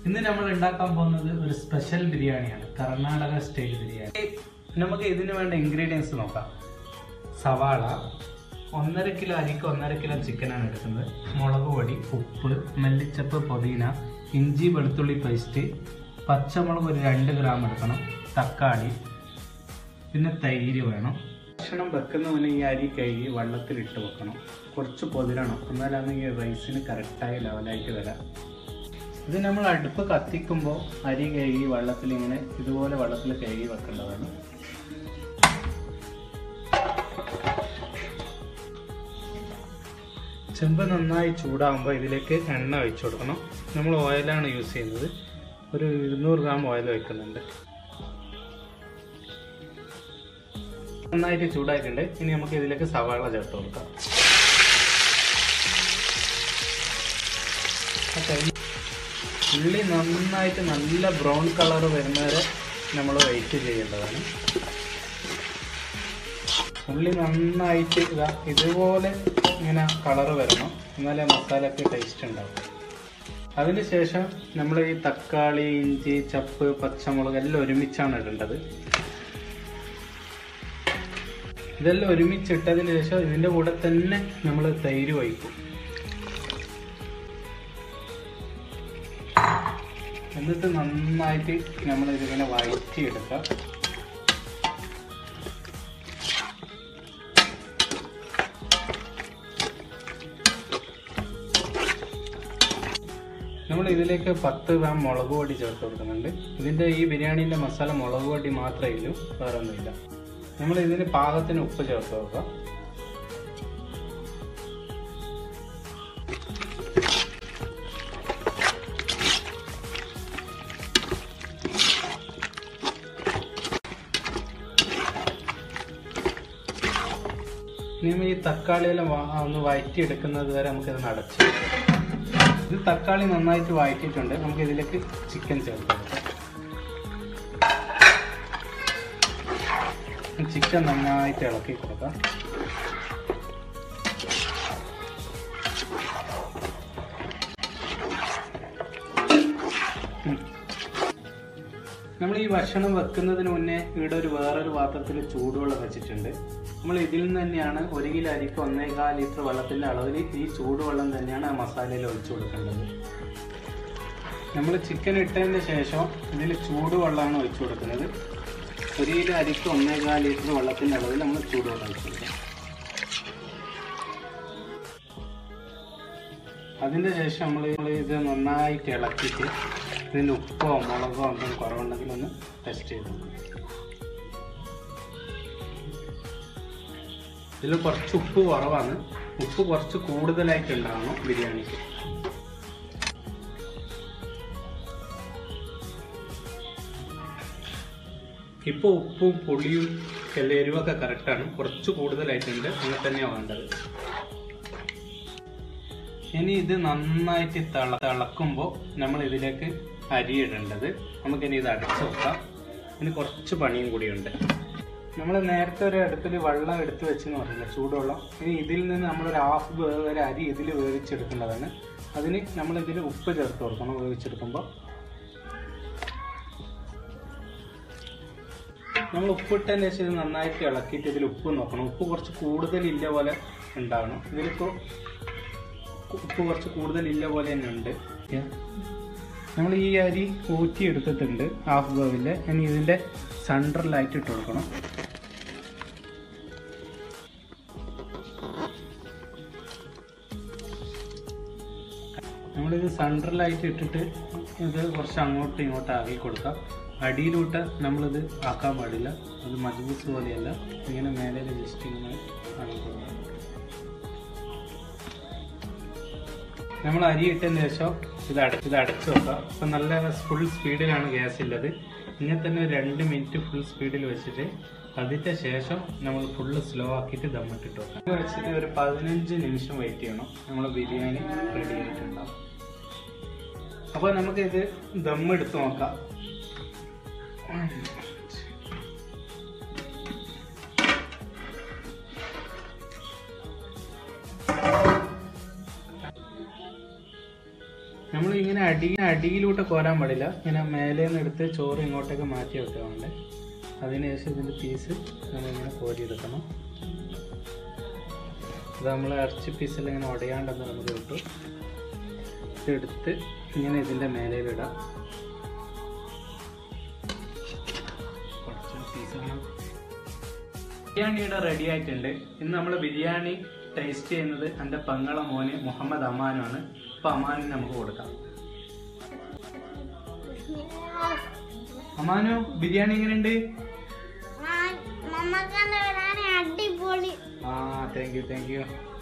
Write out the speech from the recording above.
ഇന്ന് നമ്മൾ ഉണ്ടാക്കാൻ പോകുന്നത് ഒരു സ്പെഷ്യൽ ബിരിയാണിയാണ് കർണാടക സ്റ്റൈൽ ബിരിയാണി നമുക്ക് ഇതിന് വേണ്ട ഇൻഗ്രീഡിയൻസ് നോക്കാം സവാള ഒന്നര കിലോ അരിക്ക് ഒന്നര കിലോ ചിക്കനാണ് എടുക്കുന്നത് മുളക് പൊടി ഉപ്പ് മല്ലിച്ചപ്പ് പുതിന ഇഞ്ചി വെളുത്തുള്ളി പേസ്റ്റ് പച്ചമുളക് ഒരു രണ്ട് ഗ്രാം എടുക്കണം തക്കാളി പിന്നെ തൈര് വേണം ഭക്ഷണം വെക്കുന്ന മുന്നേ ഈ അരി കഴുകി വെള്ളത്തിലിട്ട് വെക്കണം കുറച്ച് പൊതിരണം എന്നാലാണ് ഈ റൈസിന് കറക്റ്റായ ലെവലായിട്ട് വരാം ഇത് നമ്മൾ അടുപ്പ് കത്തിക്കുമ്പോൾ അരി കഴുകി വെള്ളത്തിൽ ഇങ്ങനെ ഇതുപോലെ വെള്ളത്തിൽ കഴുകി വെക്കേണ്ടതാണ് ചെമ്പ് നന്നായി ചൂടാകുമ്പോൾ ഇതിലേക്ക് എണ്ണ ഒഴിച്ചു കൊടുക്കണം നമ്മൾ ഓയിലാണ് യൂസ് ചെയ്യുന്നത് ഒരു ഇരുന്നൂറ് ഗ്രാം ഓയിൽ വയ്ക്കുന്നുണ്ട് നന്നായിട്ട് ചൂടായിട്ടുണ്ട് ഇനി നമുക്ക് ഇതിലേക്ക് സവാള ചേർത്ത് കൊടുക്കാം ഓക്കെ ഉള്ളി നന്നായിട്ട് നല്ല ബ്രൗൺ കളർ വരുന്നവരെ നമ്മൾ വെയിറ്റ് ചെയ്യേണ്ടതാണ് ഉള്ളി നന്നായിട്ട് ഇതാ ഇതുപോലെ ഇങ്ങനെ കളർ വരണം എന്നാലേ മസാലയ്ക്ക് ടേസ്റ്റ് ഉണ്ടാവും അതിനുശേഷം നമ്മൾ ഈ തക്കാളി ഇഞ്ചി ചപ്പ് പച്ചമുളക് എല്ലാം ഒരുമിച്ചാണ് ഇടേണ്ടത് ഇതെല്ലാം ഒരുമിച്ചിട്ടതിന് ശേഷം ഇതിൻ്റെ കൂടെ തന്നെ നമ്മൾ തൈര് ഒഴിക്കും എന്നിട്ട് നന്നായിട്ട് നമ്മൾ ഇതിങ്ങനെ വഴറ്റിയെടുക്കാം നമ്മൾ ഇതിലേക്ക് പത്ത് ഗ്രാം മുളക് പൊടി ചേർത്ത് കൊടുക്കുന്നുണ്ട് ഇതിൻ്റെ ഈ ബിരിയാണീൻ്റെ മസാല മുളക് പൊടി മാത്രമേ ഇല്ലൂ വേറെ ഒന്നുമില്ല നമ്മൾ ഇതിന് പാകത്തിന് ഉപ്പ് ചേർത്ത് വെക്കാം ഇനി ഈ തക്കാളിയെല്ലാം വാ- ഒന്ന് വഴറ്റിയെടുക്കുന്നത് വരെ നമുക്കിത് നടച്ച് വെക്കാം. ഇത് തക്കാളി നന്നായിട്ട് വഴറ്റിയിട്ടുണ്ട് നമുക്ക് ഇതിലേക്ക് ചിക്കൻ ചേർത്ത് കൊടുക്കാം ചിക്കൻ നന്നായിട്ട് ഇളക്കി കൊടുക്കാം ഉം. നമ്മൾ ഈ ഭക്ഷണം വെക്കുന്നതിന് മുന്നേ ഇവിടെ ഒരു വേറൊരു പാത്രത്തിൽ ചൂടുവെള്ളം വെച്ചിട്ടുണ്ട് നമ്മൾ ഇതിൽ നിന്ന് തന്നെയാണ് ഒരു കിലോ അരിക്ക് ഒന്നേകാൽ ലിറ്റർ വെള്ളത്തിൻ്റെ അളവിൽ ഈ ചൂടുവെള്ളം തന്നെയാണ് ആ മസാലയിൽ ഒഴിച്ചു കൊടുക്കേണ്ടത് നമ്മൾ ചിക്കൻ ഇട്ടതിന് ശേഷം ഇതിൽ ചൂടുവെള്ളമാണ് ഒഴിച്ചു കൊടുക്കുന്നത് ഒരു കിലോ അരിക്ക് ഒന്നേകാൽ ലിറ്റർ വെള്ളത്തിൻ്റെ അളവിൽ നമ്മൾ ചൂടുവെള്ളം ഒഴിച്ചു കൊടുക്കണം അതിൻ്റെ ശേഷം നമ്മൾ ഇത് നന്നായിട്ട് ഇളക്കിയിട്ട് ഇതിൻ്റെ ഉപ്പോ മുളകോ എന്തെങ്കിലും കുറവുണ്ടെങ്കിൽ ഒന്ന് ടെസ്റ്റ് ചെയ്ത് നോക്കാം ഇതിൽ കുറച്ച് ഉപ്പ് കുറവാണ് ഉപ്പ് കുറച്ച് കൂടുതലായിട്ട് ഉണ്ടാവണം ബിരിയാണിക്ക് ഇപ്പോൾ ഉപ്പും പുളിയും എല്ലാം എരിവൊക്കെ കറക്റ്റാണ് കുറച്ച് കൂടുതലായിട്ടുണ്ട് അങ്ങനെ തന്നെയാണ് വേണ്ടത് ഇനി ഇത് നന്നായിട്ട് തിള തിളക്കുമ്പോൾ നമ്മൾ ഇതിലേക്ക് അരി ഇടേണ്ടത് നമുക്കിനി ഇത് അടച്ചു വെക്കാം ഇനി കുറച്ച് പണിയും കൂടിയുണ്ട് നമ്മൾ നേരത്തെ ഒരു അടുപ്പിൽ വെള്ളം എടുത്ത് വെച്ചെന്ന് പറഞ്ഞില്ല ചൂടുവെള്ളം ഇനി ഇതിൽ നിന്ന് നമ്മളൊരു ഹാഫ് വരെ അരി ഇതിൽ വേവിച്ചെടുക്കേണ്ടതാണ് അതിന് നമ്മൾ ഇതിൽ ഉപ്പ് ചേർത്ത് കൊടുക്കണം വേവിച്ചെടുക്കുമ്പോൾ നമ്മൾ ഉപ്പിട്ടതിന് ശേഷം ഇത് നന്നായിട്ട് ഇളക്കിയിട്ട് ഇതിൽ ഉപ്പ് നോക്കണം ഉപ്പ് കുറച്ച് കൂടുതലില്ല പോലെ ഉണ്ടാവണം ഇതിലിപ്പോൾ ഉപ്പ് കുറച്ച് കൂടുതലില്ല പോലെ തന്നെ ഉണ്ട് നമ്മൾ ഈ അരി ഊറ്റി എടുത്തിട്ടുണ്ട് ഹാഫ് വേവില് ഇനി ഇതിൻ്റെ സെൻട്രലായിട്ട് ഇട്ട് കൊടുക്കണം നമ്മളിത് സെൻട്രലായിട്ട് ഇട്ടിട്ട് ഇത് കുറച്ച് അങ്ങോട്ടും ഇങ്ങോട്ടും ആക്കി കൊടുക്കാം അടിയിലോട്ട് നമ്മളിത് ആക്കാൻ പാടില്ല അത് മജ്ബൂസ് പോലെയല്ല ഇങ്ങനെ മേലെ ജസ്റ്റ് ഇങ്ങനെ ആക്കി കൊടുക്കാം നമ്മൾ അരി ഇട്ടതിന് ശേഷം ഇത് അട ഇത് അടച്ചു വെക്കാം അപ്പം നല്ല ഫുൾ സ്പീഡിലാണ് ഗ്യാസ് ഉള്ളത് ഇങ്ങനെ തന്നെ ഒരു രണ്ട് മിനിറ്റ് ഫുൾ സ്പീഡിൽ വെച്ചിട്ട് അതിൻ്റെ ശേഷം നമ്മൾ ഫുള്ള് സ്ലോ ആക്കിയിട്ട് ദമ്മിട്ടിട്ട് വെക്കാം ഇത് വെച്ചിട്ട് ഒരു പതിനഞ്ച് നിമിഷം വെയിറ്റ് ചെയ്യണം നമ്മൾ ബിരിയാണി റെഡി ആയിട്ടുണ്ടാവും അപ്പോൾ നമുക്ക് ഇത് ദമ്മെടുത്ത് നോക്കാം നമ്മൾ ഇങ്ങനെ അടി അടിയിലോട്ട് കോരാൻ പാടില്ല ഇങ്ങനെ മേലെ നിന്ന് എടുത്ത് ചോറ് ഇങ്ങോട്ടേക്ക് മാറ്റി വെക്കുക വേണ്ടേ അതിനുശേഷം ഇതിൻ്റെ പീസ് നമ്മളിങ്ങനെ കോരിയെടുക്കണം ഇത് നമ്മൾ ഇറച്ചി പീസെല്ലാം ഇങ്ങനെ ഉടയാണ്ടെന്ന് നമുക്ക് കിട്ടും ഇതെടുത്ത് ഇങ്ങനെ ഇതിൻ്റെ മേലേലിടാം കുറച്ച് പീസാണ് ബിരിയാണി ഇവിടെ റെഡി ആയിട്ടുണ്ട് ഇന്ന് നമ്മൾ ബിരിയാണി ടേസ്റ്റ് ചെയ്യുന്നത് എൻ്റെ പെങ്ങള മോന് മുഹമ്മദ് അമാനാണ് അപ്പോൾ അമാനിന് നമുക്ക് കൊടുക്കാം അമാനു ബിരിയാണി എങ്ങനെയുണ്ട് മമ്മക്കാന്റെ വരാനെ അടിപൊളി ആ താങ്ക് യു താങ്ക് യു